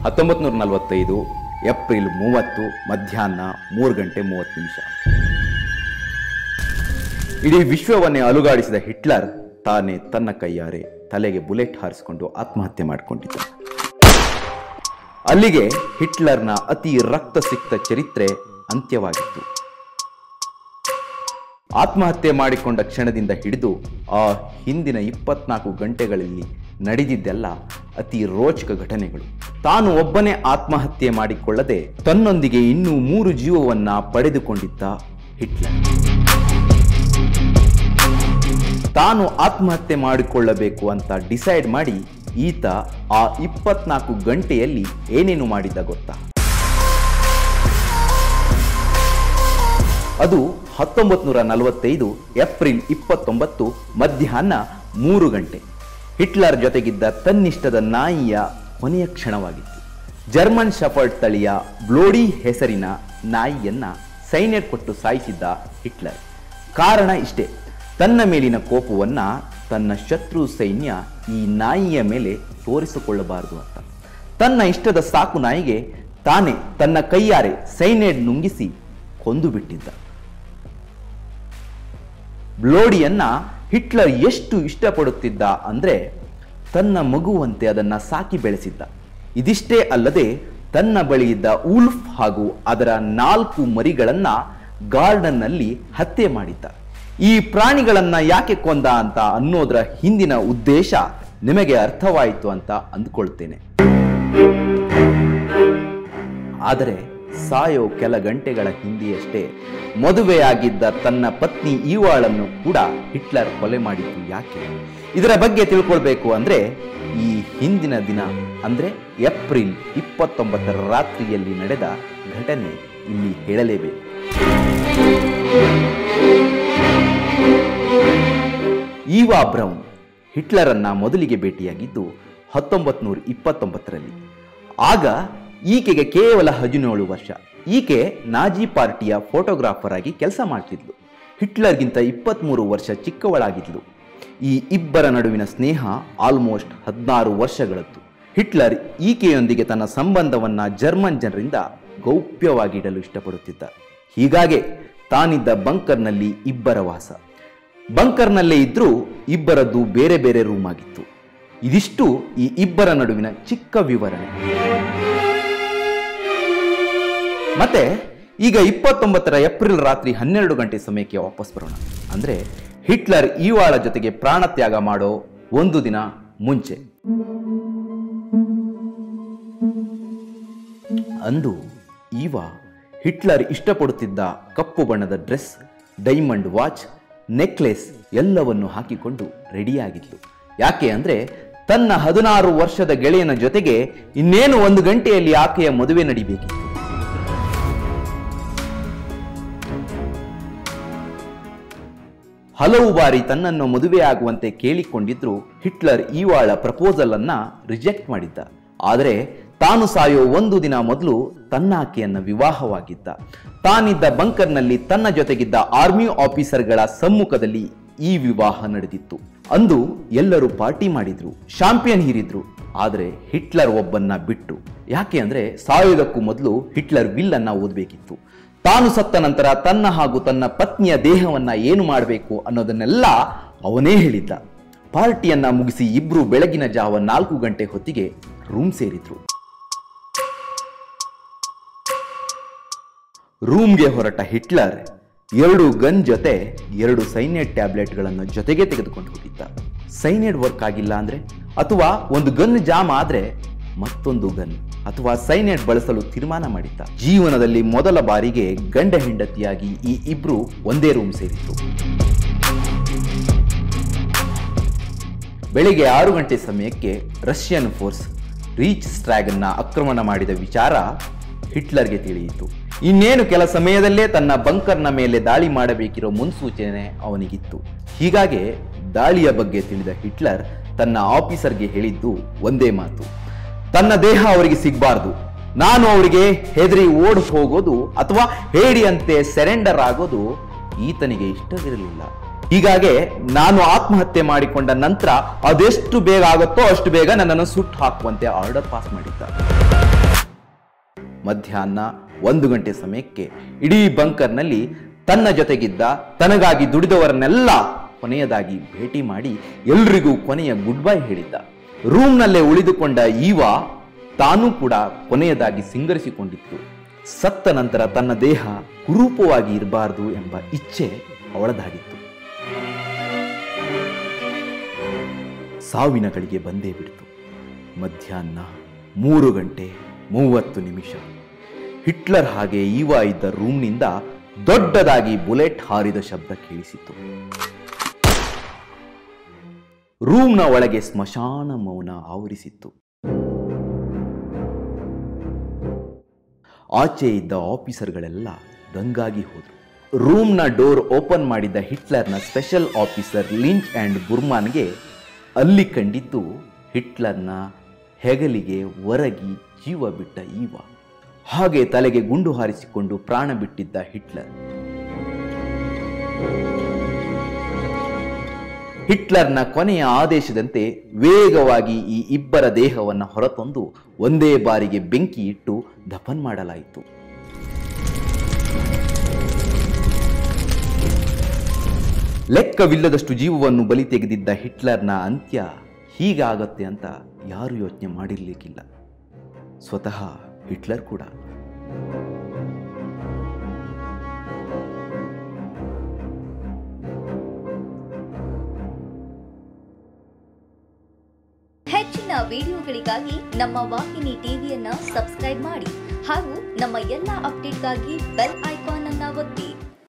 ಹತ್ತೊಂಬತ್ತು ನೂರ ನಲವತ್ತೈದು ಏಪ್ರಿಲ್ ಮೂವತ್ತು ಮಧ್ಯಾಹ್ನ ಮೂರು ಗಂಟೆ ಮೂವತ್ತು ನಿಮಿಷ ಇಡೀ ವಿಶ್ವವನ್ನೇ ಅಲುಗಾಡಿಸಿದ ಹಿಟ್ಲರ್ ತಾನೇ ತನ್ನ ಕೈಯಾರೆ ತಲೆಗೆ ಬುಲೆಟ್ ಹಾರಿಸಿಕೊಂಡು ಆತ್ಮಹತ್ಯೆ ಮಾಡಿಕೊಂಡಿದ್ದ ಅಲ್ಲಿಗೆ ಹಿಟ್ಲರ್ನ ಅತಿ ರಕ್ತಸಿಕ್ತ ಚರಿತ್ರೆ ಅಂತ್ಯವಾಗಿತ್ತು ಆತ್ಮಹತ್ಯೆ ಮಾಡಿಕೊಂಡ ಕ್ಷಣದಿಂದ ಹಿಡಿದು ಆ ಹಿಂದಿನ ಇಪ್ಪತ್ನಾಲ್ಕು ಗಂಟೆಗಳಲ್ಲಿ ನಡೆದಿದ್ದೆಲ್ಲ ಅತಿ ರೋಚಕ ಘಟನೆಗಳು ತಾನು ಒಬ್ಬನೇ ಆತ್ಮಹತ್ಯೆ ಮಾಡಿಕೊಳ್ಳದೆ ತನ್ನೊಂದಿಗೆ ಇನ್ನೂ ಮೂರು ಜೀವವನ್ನ ಪಡೆದುಕೊಂಡಿದ್ದ ಹಿಟ್ಲರ್ ತಾನು ಆತ್ಮಹತ್ಯೆ ಮಾಡಿಕೊಳ್ಳಬೇಕು ಅಂತ ಡಿಸೈಡ್ ಮಾಡಿ ಈತ ಆ ಇಪ್ಪತ್ನಾಲ್ಕು ಗಂಟೆಯಲ್ಲಿ ಏನೇನು ಮಾಡಿದ್ದ ಗೊತ್ತಾ ಅದು ಹತ್ತೊಂಬತ್ತು ನೂರ ನಲವತ್ತೈದು ಏಪ್ರಿಲ್ ಇಪ್ಪತ್ತೊಂಬತ್ತು ಮಧ್ಯಾಹ್ನ ಮೂರು ಗಂಟೆ ಹಿಟ್ಲರ್ ಜೊತೆಗಿದ್ದ ತನ್ನಿಷ್ಟದ ನಾಯಿಯ ಕೊನೆಯ ಕ್ಷಣವಾಗಿತ್ತು ಜರ್ಮನ್ ಶಫರ್ಡ್ ತಳಿಯ ಬ್ಲೋಡಿ ಹೆಸರಿನ ನಾಯಿಯನ್ನ ಸೈನ್ಯಡ್ ಕೊಟ್ಟು ಸಾಯಿಸಿದ್ದ ಹಿಟ್ಲರ್ ಕಾರಣ ಇಷ್ಟೇ ತನ್ನ ಮೇಲಿನ ಕೋಪವನ್ನ ತನ್ನ ಶತ್ರು ಸೈನ್ಯ ಈ ನಾಯಿಯ ಮೇಲೆ ತೋರಿಸಿಕೊಳ್ಳಬಾರದು ಅಂತ ತನ್ನ ಇಷ್ಟದ ಸಾಕು ನಾಯಿಗೆ ತಾನೇ ತನ್ನ ಕೈಯಾರೆ ಸೈನೇಡ್ ನುಂಗಿಸಿ ಕೊಂದು ಬಿಟ್ಟಿದ್ದ ಬ್ಲೋಡಿಯನ್ನ ಹಿಟ್ಲರ್ ಎಷ್ಟು ಇಷ್ಟಪಡುತ್ತಿದ್ದ ಅಂದ್ರೆ ತನ್ನ ಮಗುವಂತೆ ಅದನ್ನ ಸಾಕಿ ಬೆಳೆಸಿದ್ದ ಇದಿಷ್ಟೇ ಅಲ್ಲದೆ ತನ್ನ ಬಳಿ ಇದ್ದ ಉಲ್ಫ್ ಹಾಗೂ ಅದರ ನಾಲ್ಕು ಮರಿಗಳನ್ನ ಗಾರ್ಡನ್ನಲ್ಲಿ ಹತ್ಯೆ ಮಾಡಿದ್ದ ಈ ಪ್ರಾಣಿಗಳನ್ನ ಯಾಕೆ ಕೊಂದ ಅಂತ ಅನ್ನೋದರ ಹಿಂದಿನ ಉದ್ದೇಶ ನಿಮಗೆ ಅರ್ಥವಾಯಿತು ಅಂತ ಅಂದ್ಕೊಳ್ತೇನೆ ಆದರೆ ಸಾಯೋ ಕೆಲ ಗಂಟೆಗಳ ಹಿಂದೆಯಷ್ಟೇ ಮದುವೆಯಾಗಿದ್ದ ತನ್ನ ಪತ್ನಿ ಈವಾಳನ್ನು ಕೂಡ ಹಿಟ್ಲರ್ ಕೊಲೆ ಮಾಡಿದ್ದು ಯಾಕೆ ಇದರ ಬಗ್ಗೆ ತಿಳ್ಕೊಳ್ಬೇಕು ಅಂದ್ರೆ ಈ ಹಿಂದಿನ ದಿನ ಅಂದ್ರೆ ಏಪ್ರಿಲ್ ಇಪ್ಪತ್ತೊಂಬತ್ತರ ರಾತ್ರಿಯಲ್ಲಿ ನಡೆದ ಘಟನೆ ಇಲ್ಲಿ ಹೇಳಲೇಬೇಕು ಈವಾ ಬ್ರೌನ್ ಹಿಟ್ಲರನ್ನ ಮೊದಲಿಗೆ ಭೇಟಿಯಾಗಿದ್ದು ಹತ್ತೊಂಬತ್ತು ನೂರ ಇಪ್ಪತ್ತೊಂಬತ್ತರಲ್ಲಿ ಆಗ ಈಕೆಗೆ ಕೇವಲ ಹದಿನೇಳು ವರ್ಷ ಈಕೆ ನಾಜಿ ಪಾರ್ಟಿಯ ಫೋಟೋಗ್ರಾಫರ್ ಆಗಿ ಕೆಲಸ ಮಾಡ್ತಿದ್ಲು ಹಿಟ್ಲರ್ಗಿಂತ ಇಪ್ಪತ್ತ್ಮೂರು ವರ್ಷ ಚಿಕ್ಕವಳಾಗಿದ್ಲು ಈ ಇಬ್ಬರ ನಡುವಿನ ಸ್ನೇಹ ಆಲ್ಮೋಸ್ಟ್ ಹದಿನಾರು ವರ್ಷಗಳದ್ದು ಹಿಟ್ಲರ್ ಈಕೆಯೊಂದಿಗೆ ತನ್ನ ಸಂಬಂಧವನ್ನ ಜರ್ಮನ್ ಜನರಿಂದ ಗೌಪ್ಯವಾಗಿಡಲು ಇಷ್ಟಪಡುತ್ತಿದ್ದ ಹೀಗಾಗೆ ತಾನಿದ್ದ ಬಂಕರ್ನಲ್ಲಿ ಇಬ್ಬರ ವಾಸ ಬಂಕರ್ನಲ್ಲೇ ಇದ್ರೂ ಇಬ್ಬರದ್ದು ಬೇರೆ ಬೇರೆ ರೂಮ್ ಆಗಿತ್ತು ಇದಿಷ್ಟು ಈ ಇಬ್ಬರ ನಡುವಿನ ಚಿಕ್ಕ ವಿವರಣೆ ಮತ್ತೆ ಈಗ ಇಪ್ಪತ್ತೊಂಬತ್ತರ ಏಪ್ರಿಲ್ ರಾತ್ರಿ ಹನ್ನೆರಡು ಗಂಟೆ ಸಮಯಕ್ಕೆ ವಾಪಸ್ ಬರೋಣ ಅಂದ್ರೆ ಹಿಟ್ಲರ್ ಈವಾಳ ಜೊತೆಗೆ ಪ್ರಾಣ ತ್ಯಾಗ ಮಾಡೋ ಒಂದು ದಿನ ಮುಂಚೆ ಅಂದು ಈವಾ ಹಿಟ್ಲರ್ ಇಷ್ಟಪಡುತ್ತಿದ್ದ ಕಪ್ಪು ಬಣ್ಣದ ಡ್ರೆಸ್ ಡೈಮಂಡ್ ವಾಚ್ ನೆಕ್ಲೆಸ್ ಎಲ್ಲವನ್ನು ಹಾಕಿಕೊಂಡು ರೆಡಿಯಾಗಿದ್ಲು ಯಾಕೆ ಅಂದ್ರೆ ತನ್ನ ಹದಿನಾರು ವರ್ಷದ ಗೆಳೆಯನ ಜೊತೆಗೆ ಇನ್ನೇನು ಒಂದು ಗಂಟೆಯಲ್ಲಿ ಆಕೆಯ ಮದುವೆ ನಡಿಬೇಕಿತ್ತು ಹಲವು ಬಾರಿ ತನ್ನನ್ನು ಮದುವೆಯಾಗುವಂತೆ ಕೇಳಿಕೊಂಡಿದ್ರು ಹಿಟ್ಲರ್ ಈವಾಳ ಪ್ರಪೋಸಲ್ ಅನ್ನ ರಿಜೆಕ್ಟ್ ಮಾಡಿದ್ದ ಆದರೆ ತಾನು ಸಾಯೋ ಒಂದು ದಿನ ಮೊದಲು ತನ್ನ ಆಕೆಯನ್ನ ವಿವಾಹವಾಗಿದ್ದ ತಾನಿದ್ದ ಬಂಕರ್ನಲ್ಲಿ ತನ್ನ ಜೊತೆಗಿದ್ದ ಆರ್ಮಿ ಆಫೀಸರ್ಗಳ ಸಮ್ಮುಖದಲ್ಲಿ ಈ ವಿವಾಹ ನಡೆದಿತ್ತು ಅಂದು ಎಲ್ಲರೂ ಪಾರ್ಟಿ ಮಾಡಿದ್ರು ಶಾಂಪಿಯನ್ ಹೀರಿದ್ರು ಆದರೆ ಹಿಟ್ಲರ್ ಒಬ್ಬನ್ನ ಬಿಟ್ಟು ಯಾಕೆ ಅಂದ್ರೆ ಸಾಯೋದಕ್ಕೂ ಮೊದಲು ಹಿಟ್ಲರ್ ವಿಲ್ ಅನ್ನ ಓದಬೇಕಿತ್ತು ತಾನು ಸತ್ತ ನಂತರ ತನ್ನ ಹಾಗೂ ತನ್ನ ಪತ್ನಿಯ ದೇಹವನ್ನ ಏನು ಮಾಡಬೇಕು ಅನ್ನೋದನ್ನೆಲ್ಲ ಅವನೇ ಹೇಳಿದ್ದ ಪಾರ್ಟಿಯನ್ನ ಮುಗಿಸಿ ಇಬ್ರು ಬೆಳಗಿನ ಜಾವ ನಾಲ್ಕು ಗಂಟೆ ಹೊತ್ತಿಗೆ ರೂಮ್ ಸೇರಿದ್ರು ರೂಮ್ಗೆ ಹೊರಟ ಹಿಟ್ಲರ್ ಎರಡು ಗನ್ ಜೊತೆ ಎರಡು ಸೈನೇಡ್ ಟ್ಯಾಬ್ಲೆಟ್ಗಳನ್ನು ಜೊತೆಗೆ ತೆಗೆದುಕೊಂಡು ಹೋಗಿದ್ದ ಸೈನೇಡ್ ವರ್ಕ್ ಆಗಿಲ್ಲ ಅಂದ್ರೆ ಅಥವಾ ಒಂದು ಗನ್ ಜಾಮ್ ಆದ್ರೆ ಮತ್ತೊಂದು ಗನ್ ಅಥವಾ ಸೈನೇಡ್ ಬಳಸಲು ತೀರ್ಮಾನ ಮಾಡಿದ್ದ ಜೀವನದಲ್ಲಿ ಮೊದಲ ಬಾರಿಗೆ ಗಂಡ ಹೆಂಡತಿಯಾಗಿ ಈ ಇಬ್ರು ಒಂದೇ ರೂಮ್ ಸೇರಿದ್ರು ಬೆಳಿಗ್ಗೆ ಆರು ಗಂಟೆ ಸಮಯಕ್ಕೆ ರಷ್ಯನ್ ಫೋರ್ಸ್ ರೀಚ್ ಸ್ಟ್ರಾಗನ್ನ ಆಕ್ರಮಣ ಮಾಡಿದ ವಿಚಾರ ಹಿಟ್ಲರ್ಗೆ ತಿಳಿಯಿತು ಇನ್ನೇನು ಕೆಲ ಸಮಯದಲ್ಲೇ ತನ್ನ ಬಂಕರ್ನ ಮೇಲೆ ದಾಳಿ ಮಾಡಬೇಕಿರೋ ಮುನ್ಸೂಚನೆ ಅವನಿಗಿತ್ತು ಹೀಗಾಗಿ ದಾಳಿಯ ಬಗ್ಗೆ ತಿಳಿದ ಹಿಟ್ಲರ್ ತನ್ನ ಆಫೀಸರ್ಗೆ ಹೇಳಿದ್ದು ಒಂದೇ ಮಾತು ತನ್ನ ದೇಹ ಅವರಿಗೆ ಸಿಗಬಾರ್ದು ನಾನು ಅವರಿಗೆ ಹೆದರಿ ಓಡ್ ಹೋಗೋದು ಅಥವಾ ಹೇಡಿಯಂತೆ ಸೆರೆಂಡರ್ ಆಗೋದು ಈತನಿಗೆ ಇಷ್ಟವಿರಲಿಲ್ಲ ಹೀಗಾಗಿ ನಾನು ಆತ್ಮಹತ್ಯೆ ಮಾಡಿಕೊಂಡ ನಂತರ ಅದೆಷ್ಟು ಬೇಗ ಆಗುತ್ತೋ ಅಷ್ಟು ಬೇಗ ನನ್ನನ್ನು ಸುಟ್ಟು ಹಾಕುವಂತೆ ಆರ್ಡರ್ ಪಾಸ್ ಮಾಡಿದ್ದ ಮಧ್ಯಾಹ್ನ ಒಂದು ಗಂಟೆ ಸಮಯಕ್ಕೆ ಇಡೀ ಬಂಕರ್ನಲ್ಲಿ ತನ್ನ ಜೊತೆಗಿದ್ದ ತನಗಾಗಿ ದುಡಿದವರನ್ನೆಲ್ಲ ಕೊನೆಯದಾಗಿ ಭೇಟಿ ಮಾಡಿ ಎಲ್ರಿಗೂ ಕೊನೆಯ ಗುಡ್ ಬೈ ಹೇಳಿದ್ದ ರೂಮ್ನಲ್ಲೇ ಉಳಿದುಕೊಂಡ ಈವಾ ತಾನೂ ಕೂಡ ಕೊನೆಯದಾಗಿ ಸಿಂಗರಿಸಿಕೊಂಡಿತ್ತು ಸತ್ತ ನಂತರ ತನ್ನ ದೇಹ ಕುರೂಪವಾಗಿ ಇರಬಾರದು ಎಂಬ ಇಚ್ಛೆ ಅವಳದಾಗಿತ್ತು ಸಾವಿನ ಗಳಿಗೆ ಬಂದೇ ಬಿಡ್ತು ಮಧ್ಯಾಹ್ನ ಮೂರು ಗಂಟೆ ಮೂವತ್ತು ನಿಮಿಷ ಹಿಟ್ಲರ್ ಹಾಗೆ ಈವಾ ಇದ್ದ ರೂಮ್ನಿಂದ ದೊಡ್ಡದಾಗಿ ಬುಲೆಟ್ ಹಾರಿದ ಶಬ್ದ ಕೇಳಿಸಿತು ರೂಮ್ನ ಒಳಗೆ ಸ್ಮಶಾನ ಮೌನ ಆವರಿಸಿತ್ತು ಆಚೆ ಇದ್ದ ಆಫೀಸರ್ಗಳೆಲ್ಲ ದಂಗಾಗಿ ಹೋದರು ರೂಮ್ನ ಡೋರ್ ಓಪನ್ ಮಾಡಿದ್ದ ಹಿಟ್ಲರ್ನ ಸ್ಪೆಷಲ್ ಆಫೀಸರ್ ಲಿಂಚ್ ಆ್ಯಂಡ್ ಬುರ್ಮಾನ್ಗೆ ಅಲ್ಲಿ ಕಂಡಿದ್ದು ಹಿಟ್ಲರ್ನ ಹೆಗಲಿಗೆ ಒರಗಿ ಜೀವ ಬಿಟ್ಟ ಈವ ಹಾಗೆ ತಲೆಗೆ ಗುಂಡು ಹಾರಿಸಿಕೊಂಡು ಪ್ರಾಣ ಬಿಟ್ಟಿದ್ದ ಹಿಟ್ಲರ್ ಹಿಟ್ಲರ್ನ ಕೊನೆಯ ಆದೇಶದಂತೆ ವೇಗವಾಗಿ ಈ ಇಬ್ಬರ ದೇಹವನ್ನು ಹೊರತಂದು ಒಂದೇ ಬಾರಿಗೆ ಬೆಂಕಿ ಇಟ್ಟು ದಫನ್ ಮಾಡಲಾಯಿತು ಲೆಕ್ಕವಿಲ್ಲದಷ್ಟು ಜೀವವನ್ನು ಬಲಿ ತೆಗೆದಿದ್ದ ಹಿಟ್ಲರ್ನ ಅಂತ್ಯ ಹೀಗಾಗತ್ತೆ ಅಂತ ಯಾರು ಯೋಚನೆ ಮಾಡಿರ್ಲಿಕ್ಕಿಲ್ಲ ಸ್ವತಃ ಹಿಟ್ಲರ್ ಕೂಡ ಹೆಚ್ಚಿನ ವಿಡಿಯೋಗಳಿಗಾಗಿ ನಮ್ಮ ವಾಹಿನಿ ಟಿವಿಯನ್ನ ಸಬ್ಸ್ಕ್ರೈಬ್ ಮಾಡಿ ಹಾಗೂ ನಮ್ಮ ಎಲ್ಲ ಅಪ್ಡೇಟ್ಗಾಗಿ ಬೆಲ್ ಐಕಾನ್ ಅನ್ನ ಒತ್ತಿ